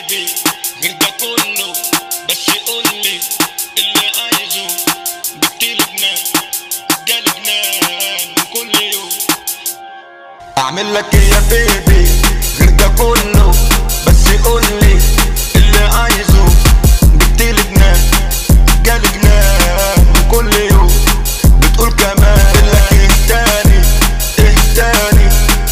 بيبي غير ده كله بس قولي اللي عايزه جبتلي جنان جالي جنان من كل يوم اعمل لك ايه يا بيبي غير ده كله بس قولي اللي عايزه جبتلي جنان جالي جنان من كل يوم بتقول كمان أعمل لك ايه تاني ايه تاني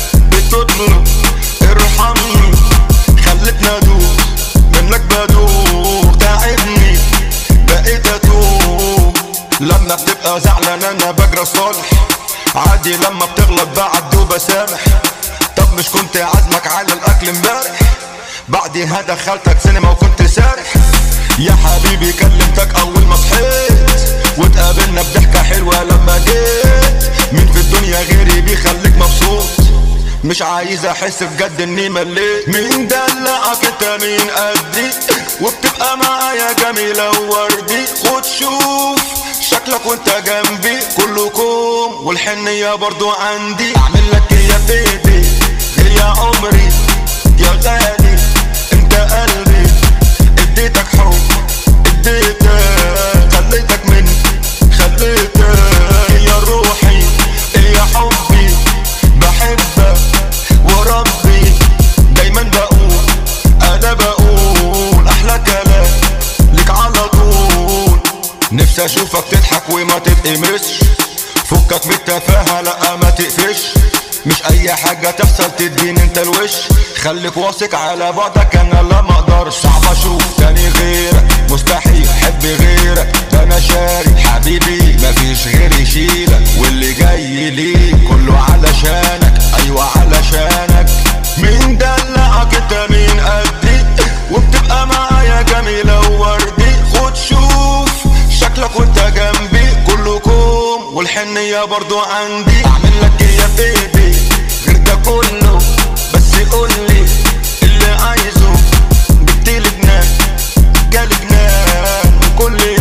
بتطلب ارحمني خلتني ادوخ منك بدوخ تعبني بقيت اتوه لما بتبقى زعلان انا بجرى صالح عادي لما بتغلط بعد وبسامح طب مش كنت عازمك على الاكل امبارح بعدها دخلتك سينما وكنت سارح يا حبيبي كلمتك اول ما صحيت واتقابلنا بضحكة حلوة لما جيت مين في الدنيا غيري بيخليك مبسوط مش عايز احس بجد اني مليت مين دلعك انت مين قدي وبتبقى معايا جميلة ووردي خد شوف شكلك وانت جنبي كلكم والحنية برضو عندي اعمل لك ايه يا بيبي هي عمري يا غالي انت قلبي اديتك حب اديتك خليتك مني خليتك يا روحي يا حبي بحبك وربي دايما بقول انا بقول احلى كلام لك على طول نفسي اشوفك تضحك وما تتقمصش فكك من التفاهة لا ما تقفش مش اي حاجة تحصل تديني انت الوش خليك واثق على بعدك انا لا ما اقدرش صعب اشوف تاني غيرك مستحيل احب غيرك ده انا شاري حبيبي مفيش غير يشيلك واللي جاي ليك كله علشانك ايوه علشانك مين دلعك انت مين قدي وبتبقى معايا جميلة ووردي خد شوف شكلك وانت جنبي كلكم والحنية برضو عندي اعمل لك ايه يا بيبي غير ده كله بس قولي اللي عايزه جبتلي جنان جالي جنان من كل